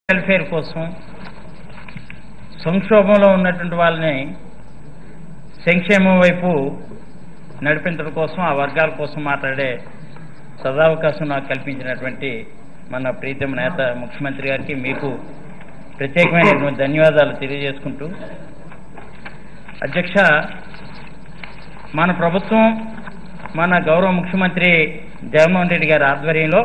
Welfare కోసం సంక్షోభంలో ఉన్నటువంటి వాళ్ళని సంక్షేమం వైపు నడిపించడం కోసం ఆ వర్గాల కోసం మాట్లాడే సదావకాశం నాకు కల్పించినటువంటి మన ప్రీతం నేత ముఖ్యమంత్రి గారికి మీకు ప్రత్యేకమైనటువంటి ధన్యవాదాలు తెలియజేసుకుంటూ అధ్యక్ష మన ప్రభుత్వం మన గౌరవ ముఖ్యమంత్రి జగన్మోహన్ రెడ్డి గారి ఆధ్వర్యంలో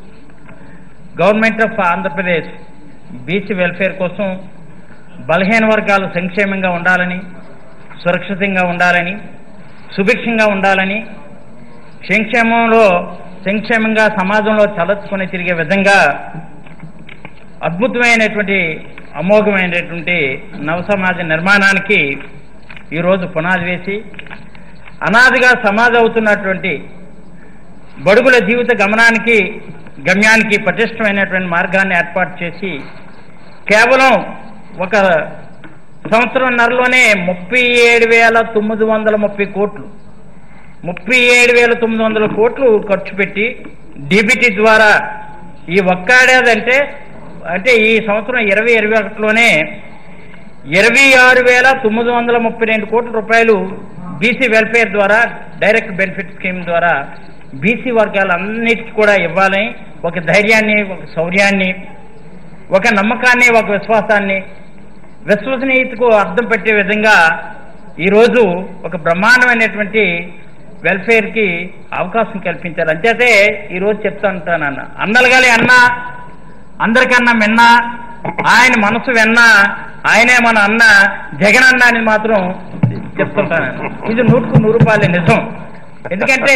government of Andhra Pradesh BC welfare కోసం బలహీన వర్గాలు సంక్షేమంగా ఉండాలని సురక్షితంగా ఉండాలని సుభిక్షంగా ఉండాలని సంక్షేమంలో సంక్షేమంగా సమాజంలో తలెత్తుకొని తిరిగే విధంగా అద్భుతమైనటువంటి అమోఘమైనటువంటి నవ సమాజ నిర్మాణానికి ఈరోజు పునాది వేసి అనాదిగా సమాజం అవుతున్నటువంటి బడుగుల జీవిత గమనానికి గమ్యానికి పటిష్టమైనటువంటి మార్గాన్ని ఏర్పాటు చేసి కేవలం ఒక సంవత్సరంన్నరలోనే ముప్పై ఏడు వేల తొమ్మిది వందల ముప్పై కోట్లు ముప్పై ఏడు వేల తొమ్మిది వందల కోట్లు ఖర్చు పెట్టి డిబిటీ ద్వారా ఈ ఒక్కాడేది అంటే అంటే ఈ సంవత్సరం ఇరవై ఇరవై ఒకటిలోనే ఇరవై ఆరు వేల తొమ్మిది వందల ముప్పై రెండు కోట్ల రూపాయలు బీసీ వెల్ఫేర్ ద్వారా డైరెక్ట్ బెనిఫిట్ స్కీమ్ ద్వారా బీసీ వర్గాలన్నిటికీ కూడా ఇవ్వాలని ఒక ధైర్యాన్ని ఒక శౌర్యాన్ని ఒక నమ్మకాన్ని ఒక విశ్వాసాన్ని విశ్వసనీయతకు అర్థం పెట్టే విధంగా ఈరోజు ఒక బ్రహ్మాండమైనటువంటి వెల్ఫేర్కి అవకాశం కల్పించారు అంచేతే ఈరోజు చెప్తా ఉంటానన్న అన్నలుగాలి అన్న అందరికన్నా మిన్న ఆయన మనసు వెన్న ఆయనే మన అన్న జగన్ అన్న అని మాత్రం చెప్తుంటాను ఇది నూటుకు నూరు రూపాయలే నిజం ఎందుకంటే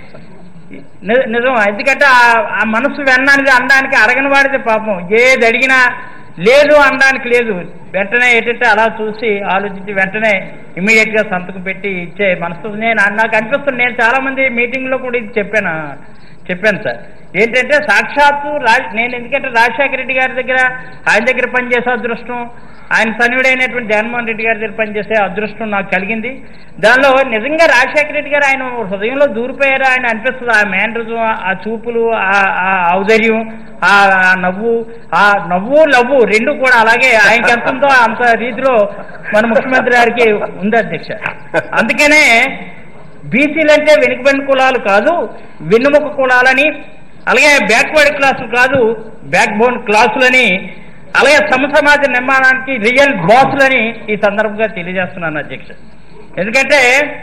ని- నిజం ఎందుకంటే ఆ- ఆ మనసు వెన్నది అనడానికి అడగని వాడితే పాపం ఏది అడిగినా లేదు అనడానికి లేదు వెంటనే ఏంటంటే అలా చూసి ఆలోచించి వెంటనే ఇమీడియట్ గా సంతకం పెట్టి ఇచ్చే మనసు నేను నాకు అనిపిస్తుంది నేను చాలా మంది మీటింగ్ లో కూడా ఇది చెప్పాను చెప్పాను సార్ ఏంటంటే సాక్షాత్తు రాజ్ నేను ఎందుకంటే రాజశేఖర రెడ్డి గారి దగ్గర ఆయన దగ్గర పనిచేసే అదృష్టం ఆయన సన్నియుడైనటువంటి జగన్మోహన్ రెడ్డి గారి దగ్గర పనిచేసే అదృష్టం నాకు కలిగింది దానిలో నిజంగా రాజశేఖర రెడ్డి గారు ఆయన హృదయంలో దూరిపోయారు ఆయన అనిపిస్తుంది ఆ మేనరిజం ఆ చూపులు ఆ ఆ ఔదర్యం ఆ ఆ నవ్వు ఆ నవ్వు లవ్వు రెండు కూడా అలాగే ఆయనకి ఎంత ఉందో అంత రీతిలో మన ముఖ్యమంత్రి గారికి ఉంది అధ్యక్ష అందుకనే బీసీలు అంటే వెనుకబడిన కులాలు కాదు వెన్నుముక కులాలని అలాగే బ్యాక్వర్డ్ క్లాసులు కాదు బ్యాక్ బోన్ క్లాసులని అలాగే సమ సమాజ నిర్మాణానికి రియల్ బాసులని ఈ సందర్భంగా తెలియజేస్తున్నాను అధ్యక్ష ఎందుకంటే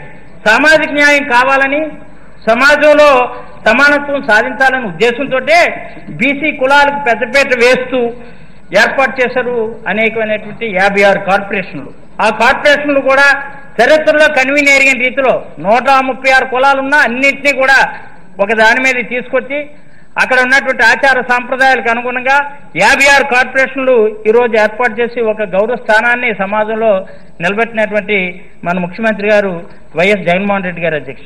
సామాజిక న్యాయం కావాలని సమాజంలో సమానత్వం సాధించాలనే ఉద్దేశంతో బీసీ కులాలకు పెద్దపీట వేస్తూ ఏర్పాటు చేశారు అనేకమైనటువంటి యాభై ఆరు కార్పొరేషన్లు ఆ కార్పొరేషన్లు కూడా చరిత్రలో కన్వీన్ ఎరిగిన రీతిలో నూట ముప్పై ఆరు కులాలున్నా అన్నింటినీ కూడా ఒక దాని మీద తీసుకొచ్చి అక్కడ ఉన్నటువంటి ఆచార సాంప్రదాయాలకు అనుగుణంగా యాభై ఆరు కార్పొరేషన్లు ఈరోజు ఏర్పాటు చేసి ఒక గౌరవ స్థానాన్ని సమాజంలో నిలబెట్టినటువంటి మన ముఖ్యమంత్రి గారు వైఎస్ జగన్మోహన్ రెడ్డి గారు అధ్యక్ష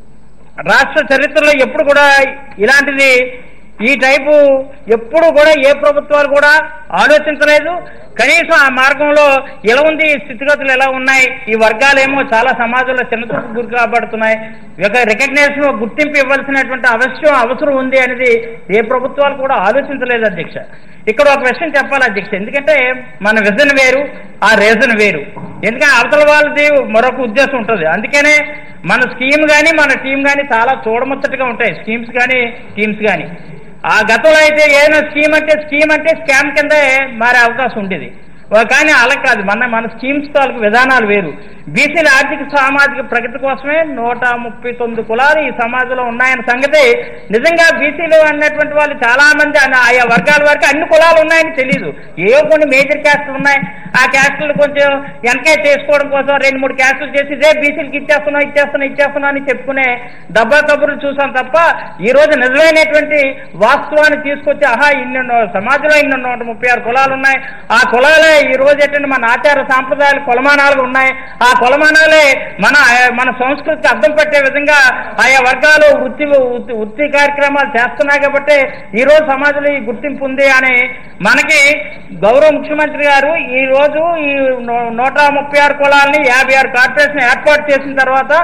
రాష్ట్ర చరిత్రలో ఎప్పుడు కూడా ఇలాంటిది ఈ టైపు ఎప్పుడు కూడా ఏ ప్రభుత్వాలు కూడా ఆలోచించలేదు కనీసం ఆ మార్గంలో ఎలా ఉంది ఈ స్థితిగతులు ఎలా ఉన్నాయి ఈ వర్గాలేమో చాలా సమాజంలో చిన్నచూపు గురి కాబడుతున్నాయి ఒక రికగ్నేషన్ గుర్తింపు ఇవ్వాల్సినటువంటి అవసరం అవసరం ఉంది అనేది ఏ ప్రభుత్వాలు కూడా ఆలోచించలేదు అధ్యక్ష ఇక్కడ ఒక విషయం చెప్పాలి అధ్యక్ష ఎందుకంటే మన విజన్ వేరు ఆ రీజన్ వేరు ఎందుకంటే అవతల వాళ్ళది మరొక ఉద్దేశం ఉంటుంది అందుకనే మన స్కీమ్ కానీ మన టీం కానీ చాలా చూడముచ్చటగా ఉంటాయి స్కీమ్స్ కానీ టీమ్స్ కానీ ఆ గతంలో అయితే ఏదైనా స్కీమ్ అంటే స్కీమ్ అంటే స్కామ్ కింద మారే అవకాశం ఉండేది ఓ కానీ అలా కాదు మన మన స్కీమ్స్ తాలూకు విధానాలు వేరు బీసీల ఆర్థిక సామాజిక ప్రగతి కోసమే నూట ముప్పై తొమ్మిది కులాలు ఈ సమాజంలో ఉన్నాయన్న సంగతి నిజంగా బీసీలు అన్నటువంటి వాళ్ళు చాలా మంది అన్న- ఆయా వర్గాల వరకు అన్ని కులాలు ఉన్నాయని తెలియదు ఏవో కొన్ని మేజర్ క్యాస్టులు ఉన్నాయి ఆ క్యాస్టులు కొంచెం వెనకే చేసుకోవడం కోసం రెండు మూడు క్యాస్టులు చేసి ఇదే బీసీలకి ఇచ్చేస్తున్నాం ఇచ్చేస్తున్నాం ఇచ్చేస్తున్నాం అని చెప్పుకునే డబ్బా కబుర్లు చూసాం తప్ప ఈ రోజు నిజమైనటువంటి వాస్తవాన్ని తీసుకొచ్చి ఆహా ఇన్ని ఉన్న- సమాజంలో ఇన్ని నూట ముప్పై ఆరు కులాలు ఉన్నాయి ఆ కులాలే ఈ రోజు ఏంటంటే మన ఆచార సాంప్రదాయాలు కొలమానాలు ఉన్నాయి ఆ కొలమానాలే మన మన సంస్కృతికి అర్థం పెట్టే విధంగా ఆయా వర్గాలు వృత్తి వృత్తి వృత్తి కార్యక్రమాలు చేస్తున్నాయి కాబట్టి ఈ రోజు సమాజంలో ఈ గుర్తింపు ఉంది అని మనకి గౌరవ ముఖ్యమంత్రి గారు ఈ రోజు ఈ నూ- నూట ముప్పై ఆరు కులాలని యాభై ఆరు కార్పొరేషన్ ఏర్పాటు చేసిన తర్వాత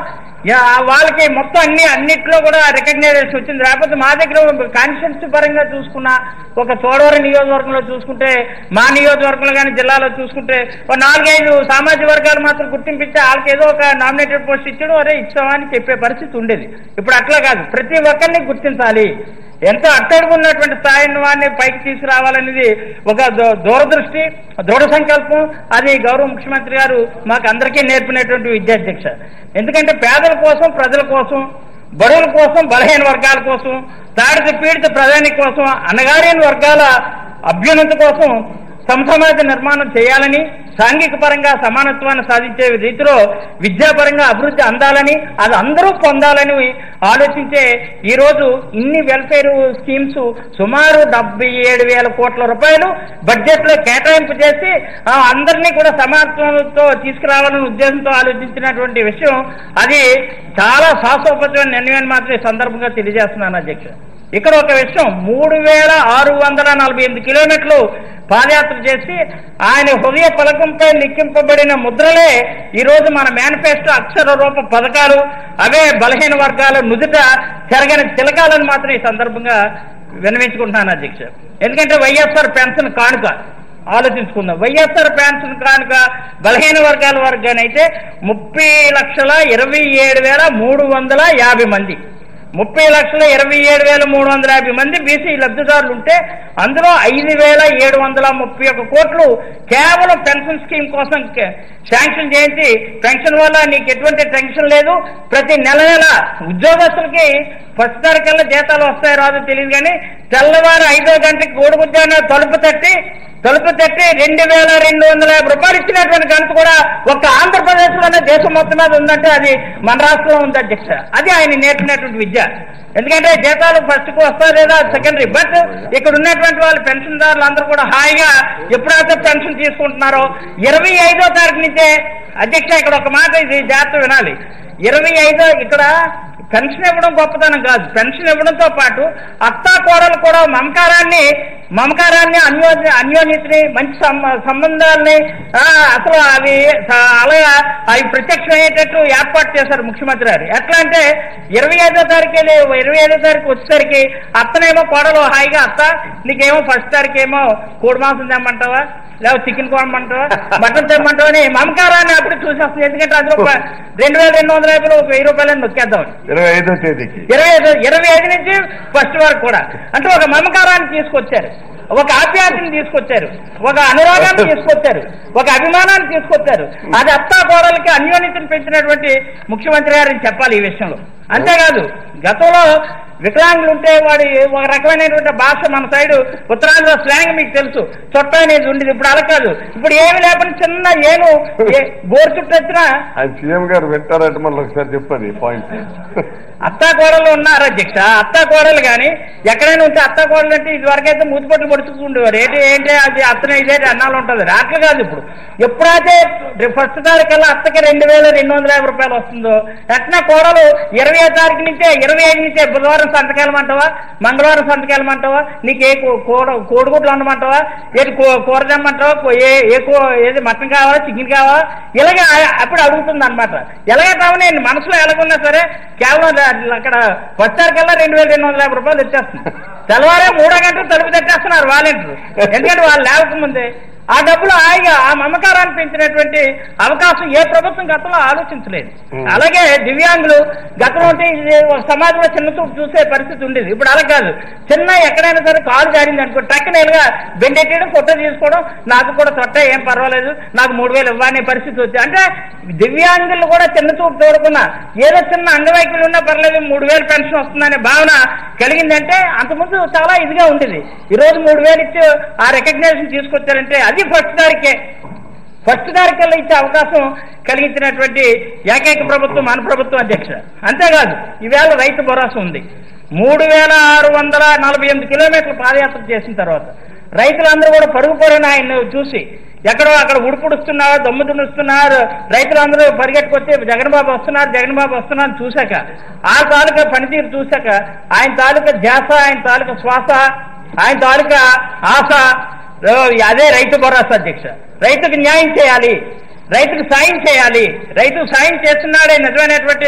యా, వాళ్ళకి మొత్తం అన్ని అన్నిట్లో కూడా రికగ్నైజేషన్ వచ్చింది లేకపోతే మా దగ్గర కాన్స్టిట్యూన్సీ పరంగా చూసుకున్నా ఒక చోడవరం నియోజకవర్గంలో చూసుకుంటే మా నియోజకవర్గంలో కానీ జిల్లాలో చూసుకుంటే ఒక నాలుగైదు సామాజిక వర్గాలు మాత్రం గుర్తింపిస్తే వాళ్ళకి ఏదో ఒక నామినేటెడ్ పోస్ట్ ఇచ్చడం అరే ఇచ్చామా అని చెప్పే పరిస్థితి ఉండేది ఇప్పుడు అట్లా కాదు ప్రతి ఒక్కరిని గుర్తించాలి ఎంతో అట్టడుగు ఉన్నటువంటి స్థాయిని వాడిని పైకి తీసుకురావాలనేది ఒక దో- దూరదృష్టి దృఢ సంకల్పం అది గౌరవ ముఖ్యమంత్రి గారు మాకు అందరికీ నేర్పినటువంటి విద్యాధ్యక్ష ఎందుకంటే పేదల కోసం ప్రజల కోసం బడుగుల కోసం బలహీన వర్గాల కోసం తాడిత పీడిత ప్రధాని కోసం అణగారిన వర్గాల అభ్యున్నతి కోసం సమసమాజ నిర్మాణం చేయాలని సాంఘిక పరంగా సమానత్వాన్ని సాధించే రీతిలో విద్యాపరంగా అభివృద్ధి అందాలని అది అందరూ పొందాలని ఆలోచించే ఈరోజు ఇన్ని వెల్ఫేర్ స్కీమ్స్ సుమారు డెబ్బై ఏడు వేల కోట్ల రూపాయలు బడ్జెట్లో కేటాయింపు చేసి ఆ, అందరినీ కూడా సమానత్వంతో తీసుకురావాలనే ఉద్దేశంతో ఆలోచించినటువంటి విషయం అది చాలా శాశ్వతమైన నిర్ణయం మాత్రం ఈ సందర్భంగా తెలియజేస్తున్నాను అధ్యక్ష ఇక్కడ ఒక విషయం మూడు వేల ఆరు వందల నలభై ఎనిమిది కిలోమీటర్లు పాదయాత్ర చేసి ఆయన హృదయ పలకంపై లిఖింపబడిన ముద్రలే ఈరోజు మన మేనిఫెస్టో అక్షర రూప పథకాలు అవే బలహీన వర్గాల నుదుట చెరగని తిలకాలను మాత్రం ఈ సందర్భంగా విన్నవించుకుంటున్నాను అధ్యక్ష ఎందుకంటే వైఎస్ఆర్ పెన్షన్ కానుక ఆలోచించుకుందాం వైఎస్ఆర్ పెన్షన్ కానుక బలహీన వర్గాల వర్గానైతే ముప్పై లక్షల ఇరవై ఏడు వేల మూడు వందల యాభై మంది ముప్పై లక్షల ఇరవై ఏడు వేల మూడు వందల యాభై మంది బీసీ లబ్ధిదారులు ఉంటే అందులో ఐదు వేల ఏడు వందల ముప్పై ఒక్క కోట్లు కేవలం పెన్షన్ స్కీమ్ కోసం కే- శాంక్షన్ చేయించి పెన్షన్ వల్ల నీకు ఎటువంటి టెన్షన్ లేదు ప్రతి నెల నెల ఉద్యోగస్తులకి ఫస్ట్ తారీఖుల్లో జీతాలు వస్తాయో రాదో తెలియదు కానీ తెల్లవారు ఐదో గంటకి గోడుగుద్దాన తలుపు తట్టి తలుపు తట్టి రెండు వేల రెండు వందల యాభై రూపాయలు ఇచ్చినటువంటి గంట కూడా ఒక ఆంధ్రప్రదేశ్ లోనే దేశం మొత్తం మీద ఉందంటే అది మన రాష్ట్రంలో ఉంది అధ్యక్ష అది ఆయన నేర్పినటువంటి విద్య ఎందుకంటే జీతాలు ఫస్ట్ కు వస్తాయి లేదా సెకండరీ బట్ ఇక్కడ ఉన్నటువంటి వాళ్ళు పెన్షన్దారులు అందరూ కూడా హాయిగా ఎప్పుడైతే పెన్షన్ తీసుకుంటున్నారో ఇరవై ఐదో తారీఖు నుంచే అధ్యక్ష ఇక్కడ ఒక మాట ఇది జాగ్రత్త వినాలి ఇరవై ఐదో ఇక్కడ పెన్షన్ ఇవ్వడం గొప్పతనం కాదు పెన్షన్ ఇవ్వడంతో పాటు అత్తా కోడలు కూడా మమకారాన్ని మమకారాన్ని అన్యోన్య అన్యోన్యతని మంచి సం- సంబంధాలని ఆ, అసలు అవి స- అలాగా అవి ప్రత్యక్షమయ్యేటట్టు ఏర్పాటు చేశారు ముఖ్యమంత్రి గారు ఎట్లా అంటే ఇరవై ఐదో తారీఖు వెళ్ళి ఇరవై ఐదో తారీఖు వచ్చేసరికి అత్తనేమో కోడలు హాయిగా అత్త నీకేమో ఫస్ట్ తారీఖు ఏమో కోడి మాంసం తెమ్మంటావా లేకపోతే చికెన్ కొనమంటావా మటన్ తెమ్మంటావా అని మమకారాన్ని అప్పుడు చూసేస్తుంది ఎందుకంటే అందులో ఒక రెండు వేల రెండు వందల యాభైలో ఒక వెయ్యి రూపాయలని నొక్కేద్దాం ఇరవై ఐదో తేదీకి ఇరవై ఐదు ఇరవై ఐదు నుంచి ఫస్ట్ వరకు కూడా అంటే ఒక మమకారాన్ని తీసుకొచ్చారు ఒక ఆప్యాయతని తీసుకొచ్చారు ఒక అనురాగాన్ని తీసుకొచ్చారు ఒక అభిమానాన్ని తీసుకొచ్చారు అది అత్తా కోడలకి అన్యోన్యతను పెంచినటువంటి ముఖ్యమంత్రి గారిని చెప్పాలి ఈ విషయంలో అంతేకాదు గతంలో వికలాంగులు ఉంటే వాడి ఒక రకమైనటువంటి భాష మన సైడు ఉత్తరాంధ్ర స్లాంగ్ మీకు తెలుసు చొట్ట అనేది ఉండేది ఇప్పుడు అలా కాదు ఇప్పుడు ఏమి లేకుండా చిన్న ఏను ఏ- గోరు చుట్టూ వచ్చినా ఆయన సీఎం గారు వింటారంటే మళ్ళీ ఒకసారి చెప్పండి పాయింట్ అత్తా కోడలు ఉన్నారు అధ్యక్ష అత్తా కోడలు కానీ ఎక్కడైనా ఉంటే అత్తా కోడలు అంటే ఇది వరకైతే మూతిపట్లు పొడుచుకుండేవారు ఏంటి ఏంటి అది అత్తనే ఇదే అన్నాలు ఉంటుంది అట్లా కాదు ఇప్పుడు ఎప్పుడైతే ఫస్ట్ తారీఖుల్లో అత్తకి రెండు వేల రెండు వందల యాభై రూపాయలు వస్తుందో ఎట్లా కోడలు ఇరవై తారీఖు నుంచే ఇరవై ఐదు నుంచే బుధవారం సంతకాలం అంటావా మంగళవారం సంతకాలం అంటావా నీకు ఏ కో- కోడ కోడిగుడ్లు ఉండమంటావా ఏది కూ- కూర తెమ్మంటావా కూ- ఏ ఏ కూ ఏది మటన్ కావాలా చికెన్ కావాలా ఇలాగ ఆ- అప్పుడు అడుగుతుంది అనమాట ఎలాగ నేను మనసులో ఎలాగున్నా సరే కేవలం దా- అక్కడ వచ్చారికల్లా రెండు వేల రెండు వందల యాభై రూపాయలు తెచ్చేస్తుంది తెల్లవారే మూడో గంటలు తలుపు తెచ్చేస్తున్నారు వాలంటీర్లు ఎందుకంటే వాళ్ళు లేకముందే ఆ డబ్బులు హాయిగా ఆ మమకారాన్ని పెంచినటువంటి అవకాశం ఏ ప్రభుత్వం గతంలో ఆలోచించలేదు Hmm. అలాగే దివ్యాంగులు గతంలో ఉంటే ఇది ఒక సమాజంలో చిన్న చూపు చూసే పరిస్థితి ఉండేది ఇప్పుడు అలా కాదు చిన్న ఎక్కడైనా సరే కాలు జారింది అనుకో టక్కనేలుగా బెండెట్టేయడం ఫోటో తీసుకోవడం నాకు కూడా తొట్ట ఏం పర్వాలేదు నాకు మూడు వేలు ఇవ్వనే పరిస్థితి వచ్చి అంటే దివ్యాంగులు కూడా చిన్న చూపు చూడకుండా ఏదో చిన్న అంగవైకల్యం ఉన్నా పర్లేదు మూడు వేలు పెన్షన్ వస్తుందనే భావన కలిగిందంటే అంతకుముందు చాలా ఇదిగా ఉండేది ఈ రోజు మూడు వేలు ఇచ్చి ఆ రికగ్నేషన్ తీసుకొచ్చారంటే అది ఫస్ట్ తారీఖే ఫస్ట్ తారీఖుల్లో ఇచ్చే అవకాశం కలిగించినటువంటి ఏకైక ప్రభుత్వం మన ప్రభుత్వం అధ్యక్ష అంతేకాదు ఈవేళ రైతు భరోసా ఉంది మూడు వేల ఆరు వందల నలభై ఎనిమిది కిలోమీటర్లు పాదయాత్ర చేసిన తర్వాత రైతులందరూ కూడా పరుగు పరుగున ఆయన చూసి ఎక్కడో అక్కడ ఉడుపుడుస్తున్నారు దమ్ము దున్నుస్తున్నారు రైతులందరూ పరిగెట్టుకొచ్చి జగన్ బాబు వస్తున్నారు జగన్ బాబు వస్తున్నారు చూశాక ఆ తాలూకా పనితీరు చూశాక ఆయన తాలూకా ధ్యాస ఆయన తాలూకా శ్వాస ఆయన తాలూకా ఆశ ఓ, అదే రైతు భరోసా అధ్యక్ష రైతుకు న్యాయం చేయాలి రైతుకు సాయం చేయాలి రైతు సాయం చేస్తున్నాడే నిజమైనటువంటి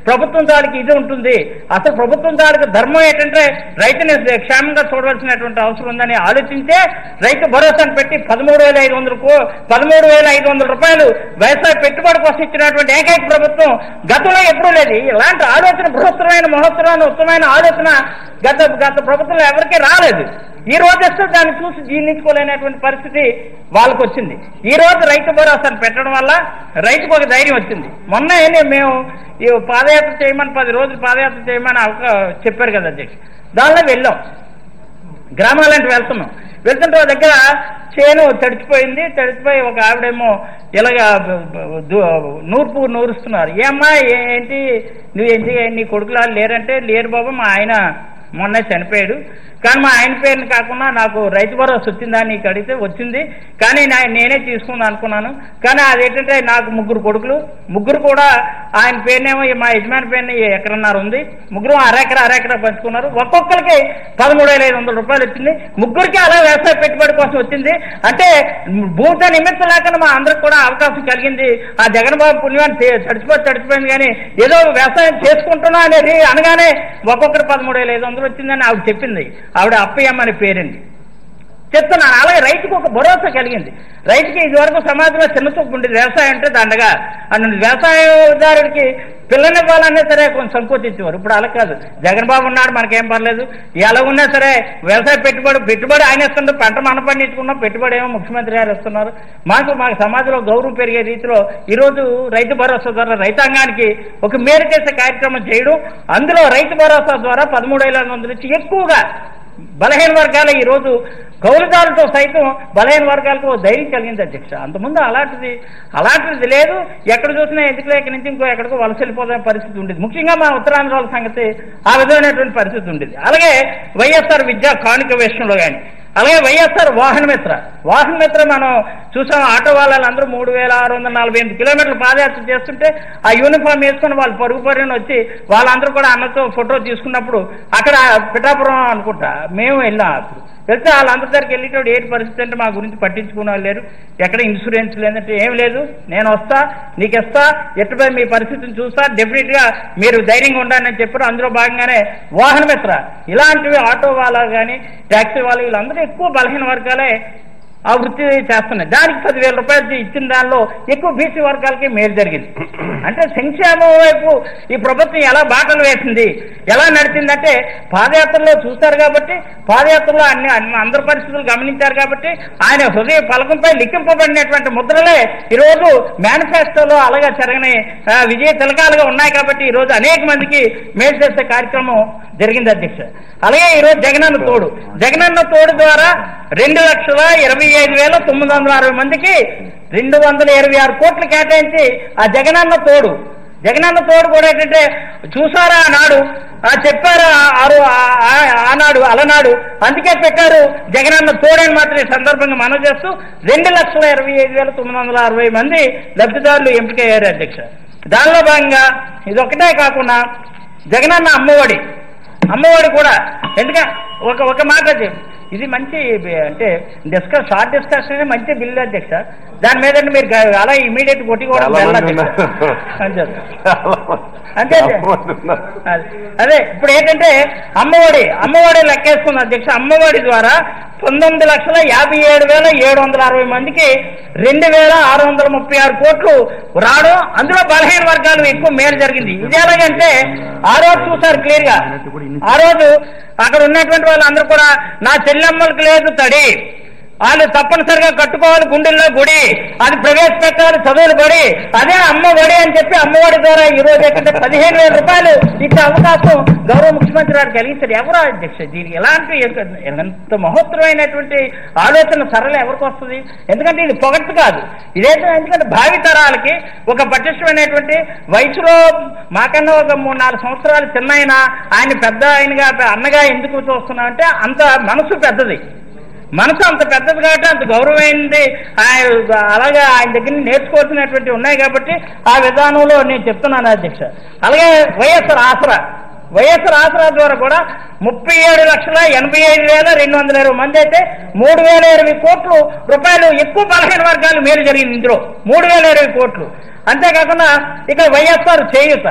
ప్రభుత్వం తాలూకు ఇది ఉంటుంది అసలు ప్రభుత్వం తాలూకు ధర్మం ఏంటంటే రైతుని క్షేమంగా చూడవలసినటువంటి అవసరం ఉందని ఆలోచించే రైతు భరోసాను పెట్టి పదమూడు వేల ఐదు వందల కో పదమూడు వేల ఐదు వందల రూపాయలు వ్యవసాయ పెట్టుబడి కోసం ఇచ్చినటువంటి ఏకైక ప్రభుత్వం గతంలో ఎప్పుడూ లేదు ఇలాంటి ఆలోచన బృహత్తరమైన మహోత్తరమైన ఉత్తమైన ఆలోచన గత గత ప్రభుత్వంలో ఎవరికీ రాలేదు ఈ రోజు వస్తే దాన్ని చూసి జీర్ణించుకోలేనటువంటి పరిస్థితి వాళ్ళకు వచ్చింది ఈ రోజు రైతు భరోసాను పెట్టడం వల్ల రైతుకు ఒక ధైర్యం వచ్చింది మొన్న మేము ఈ పాదయాత్ర చేయమని పది రోజులు పాదయాత్ర చేయమని అవకా చెప్పారు కదా అధ్యక్ష దానిలో వెళ్ళాం గ్రామాలంటే వెళ్తున్నాం వెళ్తుంటే ఒక దగ్గర చేను తడిచిపోయింది తడిచిపోయి ఒక ఆవిడేమో ఇలాగా బ- బ- దు- నూర్పు నూరుస్తున్నారు ఏమ్మా ఏ- ఏంటి నువ్వేంటి నీ కొడుకులు వాళ్ళు లేరంటే లేరు బాబు మా ఆయన మొన్న చనిపోయాడు కానీ మా ఆయన పేరుని కాకుండా నాకు రైతు భరోసా వచ్చిందా నీకు అడిగితే వచ్చింది కానీ నా- నేనే తీసుకుందాం అనుకున్నాను కానీ అదేంటంటే నాకు ముగ్గురు కొడుకులు ముగ్గురు కూడా ఆయన పేరునేమో ఈ మా యజమాని పేరుని ఎకరన్నర ఉంది ముగ్గురు అరెకర అరెకర పంచుకున్నారు ఒక్కొక్కరికి పదమూడు వేల ఐదు వందల రూపాయలు వచ్చింది ముగ్గురికి అలా వ్యవసాయ పెట్టుబడి కోసం వచ్చింది అంటే భూమితో నిమిత్తం లేకుండా మా అందరికి కూడా అవకాశం కలిగింది ఆ జగన్ బాబు పుణ్యాన్ని తే- తడిచిపోతే తడిచిపోయింది కానీ ఏదో వ్యవసాయం చేసుకుంటున్నా అనేది అనగానే ఒక్కొక్కరు పదమూడు వేల ఐదు వందలు వచ్చిందని ఆవిడ చెప్పింది ఆవిడ అప్పయ్యమ్మ అనే పేరండి చెప్తున్నాను అలాగే రైతుకు ఒక భరోసా కలిగింది రైతుకి ఇదివరకు సమాజంలో చిన్న చూపు ఉండేది వ్యవసాయం అంటే దండగా అని వ్యవసాయదారుడికి పిల్లనివ్వాలన్నా సరే కొంచెం సంకోచించేవారు ఇప్పుడు అలా కాదు జగన్ బాబు ఉన్నాడు మనకేం పర్లేదు ఎలా ఉన్నా సరే వ్యవసాయ పెట్టుబడి పెట్టుబడి ఆయన ఇస్తుంటే పంట మనం పండించుకున్నాం పెట్టుబడి ఏమో ముఖ్యమంత్రి గారు ఇస్తున్నారు మాకు మాకు సమాజంలో గౌరవం పెరిగే రీతిలో ఈరోజు రైతు భరోసా ద్వారా రైతాంగానికి ఒక మేలు చేసే కార్యక్రమం చేయడం అందులో రైతు భరోసా ద్వారా పదమూడు వేల ఐదు వందల నుంచి ఎక్కువగా బలహీన వర్గాల ఈ రోజు కౌలుదారులతో సైతం బలహీన వర్గాలకు ఓ ధైర్యం కలిగింది అధ్యక్ష అంతకుముందు అలాంటిది అలాంటిది లేదు ఎక్కడ చూసినా ఎందుకు ఇక్కడి నుంచి ఇంకో ఎక్కడికో వలస వెళ్ళిపోయే పరిస్థితి ఉండేది ముఖ్యంగా మా ఉత్తరాంధ్ర వాళ్ళ సంగతి ఆ విధమైనటువంటి పరిస్థితి ఉండేది అలాగే వైఎస్ఆర్ విద్యా కానుక విషయంలో కానీ అలాగే వైఎస్ఆర్ వాహన మిత్ర వాహన మిత్ర మనం చూసాం ఆటో వాళ్ళందరూ మూడు వేల ఆరు వందల నలభై ఎనిమిది కిలోమీటర్లు పాదయాత్ర చేస్తుంటే ఆ యూనిఫామ్ వేసుకుని వాళ్ళు పరుగు పరుగున వచ్చి వాళ్ళందరూ కూడా అన్నతో ఫోటో తీసుకున్నప్పుడు అక్కడ పిఠాపురం అనుకుంటా మేము వెళ్ళాం అప్పుడు వెళ్తే వాళ్ళందరి దగ్గరికి వెళ్ళేటప్పుడు ఏంటి పరిస్థితి అంటే మా గురించి పట్టించుకునే వాళ్ళు లేరు ఎక్కడ ఇన్సూరెన్స్ లేదంటే ఏం లేదు నేను వస్తా నీకు ఇస్తా ఎట్టుపై మీ పరిస్థితిని చూస్తా డెఫినెట్ గా మీరు ధైర్యంగా ఉండాలని చెప్పారు అందులో భాగంగానే వాహన మిత్ర ఇలాంటివి ఆటో వాళ్ళ కానీ ట్యాక్సీ వాళ్ళు వీళ్ళందరూ ఎక్కువ బలహీన వర్గాలే ఆ వృత్తి చేస్తున్నాయి దానికి పదివేల రూపాయలు ఇచ్చిన దానిలో ఎక్కువ బీసీ వర్గాలకి మేలు జరిగింది అంటే సంక్షేమం వైపు ఈ ప్రభుత్వం ఎలా బాటలు వేసింది ఎలా నడిచిందంటే పాదయాత్రలో చూస్తారు కాబట్టి పాదయాత్రలో అన్ని అన్ని అందరి పరిస్థితులు గమనించారు కాబట్టి ఆయన హృదయ పలకంపై లిఖింపబడినటువంటి ముద్రలే ఈరోజు మేనిఫెస్టోలో అలాగే జరగని ఆ, విజయ తిలకాలుగా ఉన్నాయి కాబట్టి ఈరోజు అనేక మందికి మేలు చేసే కార్యక్రమం జరిగింది అధ్యక్ష అలాగే ఈరోజు జగనన్న తోడు జగనన్న తోడు ద్వారా రెండు లక్షల ఇరవై ఐదు వేల తొమ్మిది వందల అరవై మందికి రెండు వందల ఇరవై ఆరు కోట్లు కేటాయించి ఆ జగనన్న తోడు జగనన్న తోడు కూడా ఏంటంటే చూసారా ఆనాడు ఆ చెప్పారు ఆ- ఆరు ఆ- ఆ- ఆనాడు అలనాడు అందుకే పెట్టారు జగనన్న తోడని మాత్రం ఈ సందర్భంగా మనం చేస్తూ రెండు లక్షల ఇరవై ఐదు వేల తొమ్మిది వందల అరవై మంది లబ్ధిదారులు ఎంపికయ్యారు అధ్యక్ష దానిలో భాగంగా ఇది ఒకటే కాకుండా జగనన్న అమ్మఒడి అమ్మఒడి కూడా ఎందుకంటే ఒక ఒక మాట చెప్పు. ఇది మంచి బి- అంటే డిస్కస్ షార్ట్ డిస్కషన్ మంచి బిల్లు అధ్యక్ష దాని మీద మీరు గ- అలా ఇమీడియట్ కొట్టి కూడా చాలా మంది వెళ్ళాలి ఉన్నారు. అంతే చాలా మంది- అంతే అంతే. చాలా మంది ఉన్నారు. అదే. అదే ఇప్పుడు ఏంటంటే అమ్మఒడి అమ్మఒడి లెక్కేసుకుంది అధ్యక్ష అమ్మఒడి ద్వారా పంతొమ్మిది లక్షల యాభై ఏడు వేల ఏడు వందల అరవై మందికి రెండు వేల ఆరు వందల ముప్పై ఆరు కోట్లు రావడం అందులో బలహీన వర్గాలు ఎక్కువ మేలు జరిగింది ఇది ఎలాగంటే ఆ రోజు చూసారు క్లియర్ గా ఆ రోజు అక్కడ ఉన్నటువంటి వాళ్ళందరూ కూడా నా చెల్లెమ్మలకు లేదు తడి వాళ్ళు తప్పనిసరిగా కట్టుకోవాలి గుండెల్లో గుడి అది ప్రవేశపెట్టాలి చదువులు బడి అదే అమ్మ ఒడి అని చెప్పి అమ్మఒడి ద్వారా ఈ రోజు ఏంటంటే పదిహేను వేల రూపాయలు ఇచ్చే అవకాశం గౌరవ ముఖ్యమంత్రి గారు కలిగించారు ఎవరు అధ్యక్ష దీనికి ఎలాంటి ఎంత మహోత్తరమైనటువంటి ఆలోచన సరళ ఎవరికి వస్తుంది ఎందుకంటే ఇది పొగట్టు కాదు ఇదైతే ఎందుకంటే భావి తరాలకి ఒక పటిష్టమైనటువంటి వయసులో మాకన్నా ఒక మూడు నాలుగు సంవత్సరాలు చిన్న ఆయన ఆయన పెద్ద ఆయనగా అన్నగా ఎందుకు చూస్తున్నాం అంటే అంత మనసు పెద్దది మనసు అంత పెద్దది కాబట్టి అంత గౌరవమైంది ఆయన అలాగే ఆయన దగ్గర నుంచి నేర్చుకోవాల్సినటువంటి ఉన్నాయి కాబట్టి ఆ విధానంలో నేను చెప్తున్నాను అధ్యక్ష అలాగే వైఎస్ఆర్ ఆసరా వైఎస్ఆర్ ఆసరా ద్వారా కూడా ముప్పై ఏడు లక్షల ఎనభై ఐదు వేల రెండు వందల ఇరవై మంది అయితే మూడు వేల ఇరవై కోట్లు రూపాయలు ఎక్కువ బలహీన వర్గాలు మేలు జరిగింది ఇందులో మూడు వేల ఇరవై కోట్లు అంతేకాకుండా ఇక్కడ వైఎస్ఆర్ చేయూత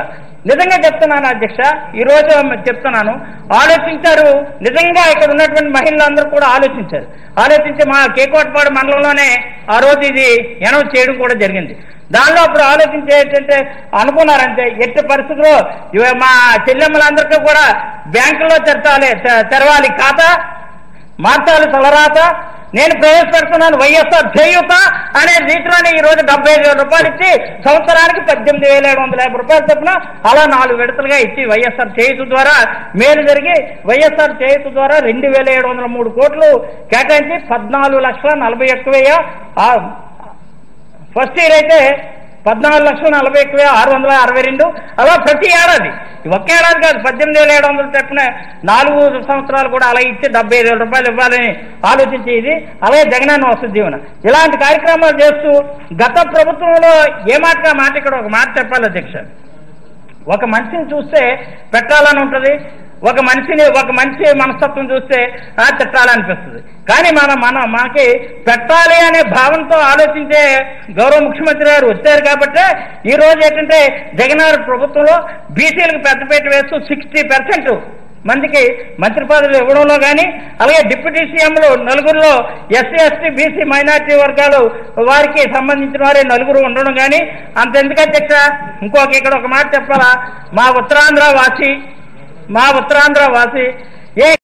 నిజంగా చెప్తున్నాను అధ్యక్ష ఈ రోజు చెప్తున్నాను ఆలోచించారు నిజంగా ఇక్కడ ఉన్నటువంటి మహిళలందరూ కూడా ఆలోచించారు ఆలోచించి మా కేకోటపాడు మండలంలోనే ఆ రోజు ఇది అనౌన్స్ చేయడం కూడా జరిగింది దానిలో అప్పుడు ఆలోచించి ఏంటంటే అనుకున్నారంటే ఎట్టి పరిస్థితుల్లో ఇవ మా చెల్లెమ్మలందరికీ కూడా బ్యాంకులో తెరచాలి తె- తెరవాలి ఖాతా మార్చాలి తలరాత నేను ప్రవేశపెడుతున్నాను వైఎస్ఆర్ చేయూత అనే రీతిలోనే ఈ రోజు డెబ్బై ఐదు వేల రూపాయలు ఇచ్చి సంవత్సరానికి పద్దెనిమిది వేల ఏడు వందల యాభై రూపాయలు చొప్పున అలా నాలుగు విడతలుగా ఇచ్చి వైఎస్ఆర్ చేయూత ద్వారా మేలు జరిగి వైఎస్ఆర్ చేయూత ద్వారా రెండు వేల ఏడు వందల మూడు కోట్లు కేటాయించి పద్నాలుగు లక్షల నలభై ఒక్క వెయ్యి ఆ ఫస్ట్ ఇయర్ అయితే పద్నాలుగు లక్షల నలభై ఒక్క వెయ్యి ఆరు వందల అరవై రెండు అలా ప్రతి ఏడాది ఈ ఒక్క ఏడాది కాదు పద్దెనిమిది వేల ఏడు వందలు చెప్పిన నాలుగు సంవత్సరాలు కూడా అలా ఇచ్చి డెబ్బై ఐదు వేల రూపాయలు ఇవ్వాలని ఆలోచించి ఇది అలాగే జగనన్న వసతి దీవెన ఇలాంటి కార్యక్రమాలు చేస్తూ గత ప్రభుత్వంలో ఏ మాటగా మాట ఇక్కడ ఒక మాట చెప్పాలి అధ్యక్ష ఒక మనిషిని చూస్తే పెట్టాలని ఉంటుంది ఒక మనిషిని ఒక మనిషి మనస్తత్వం చూస్తే ఆ తిట్టాలనిపిస్తుంది కానీ మన మన మనకి పెట్టాలి అనే భావంతో ఆలోచించే గౌరవ ముఖ్యమంత్రి గారు వచ్చారు కాబట్టి ఈ రోజు ఏంటంటే జగన్ గారి ప్రభుత్వంలో బీసీలకు పెద్దపీట వేస్తూ సిక్స్టీ పర్సెంట్ మందికి మంత్రి పదవులు ఇవ్వడంలో కానీ అలాగే డిప్యూటీ సీఎంలు నలుగురిలో ఎస్సీ ఎస్టీ బీసీ మైనార్టీ వర్గాలు వారికి సంబంధించిన వారే నలుగురు ఉండడం కానీ అంతెందుకు అధ్యక్ష ఇంకొక ఇక్కడ ఒక మాట చెప్పాలా మా ఉత్తరాంధ్ర వాసి మా ఉత్తరాంధ్ర వాసి ఏ